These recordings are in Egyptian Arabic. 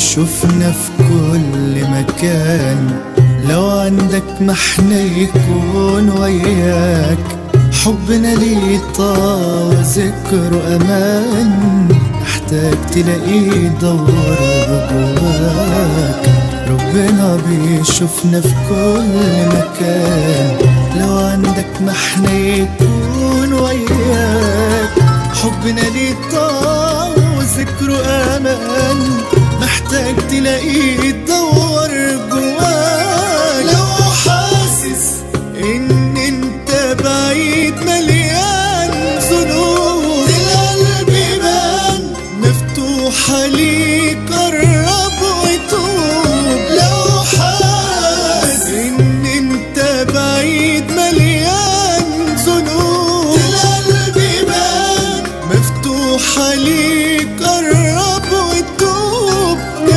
بيشوفنا في كل مكان لو عندك محنة يكون وياك حبنا ليه طاوى ذكر أمان محتاج تلاقيه دور جواك ربنا بيشوفنا في كل مكان لو عندك محنة يكون وياك حبنا ليه طاوى ذكر أمان محتاج تلاقيه يدور جواك لو حاسس ان انت بعيد مليان ذنوب القلب بان مفتوحة ليك قرب وتوب لو حاسس ان انت بعيد مليان ذنوب القلب بان مفتوحة ليك قرب وتوب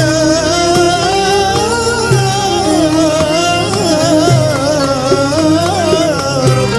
يا رب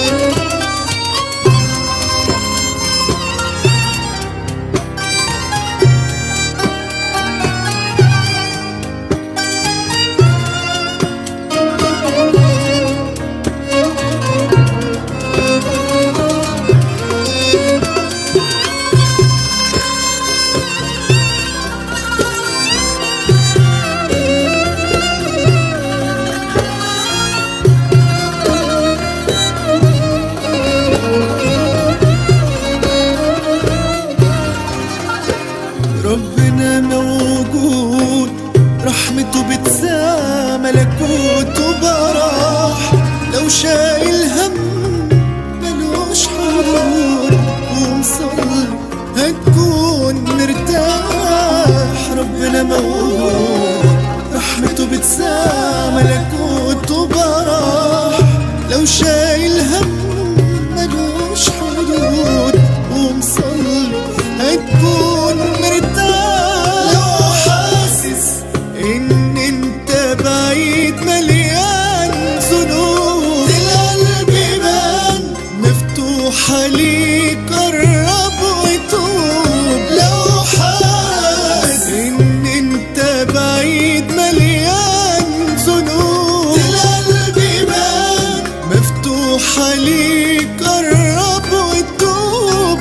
ربنا موجود رحمته بتسع ملكوته براح لو شايل هم ملوش حدود ومصلي هتكون مرتاح ربنا موجود رحمته بتسع ملكوته براح لو شايل هم ملوش حدود ومصلي هتكون مرتاح لو حاسس ان انت بعيد مليان ذنوب القلب بان مفتوحة ليك قرب وتوب لو حاسس ان انت بعيد مليان ذنوب القلب بان مفتوحة ليك قرب وتوب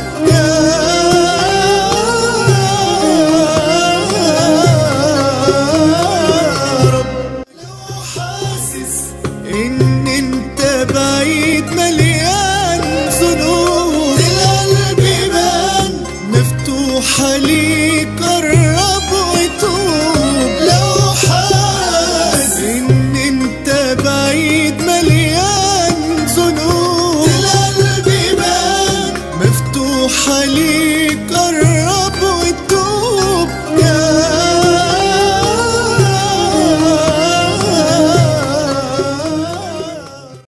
يا رب لو حاسس ان انت بعيد مليان ذنوب القلب بان مفتوحة ليك قرب وتوب لو حاسس ان انت بعيد مليان ذنوب القلب بان مفتوحة ليك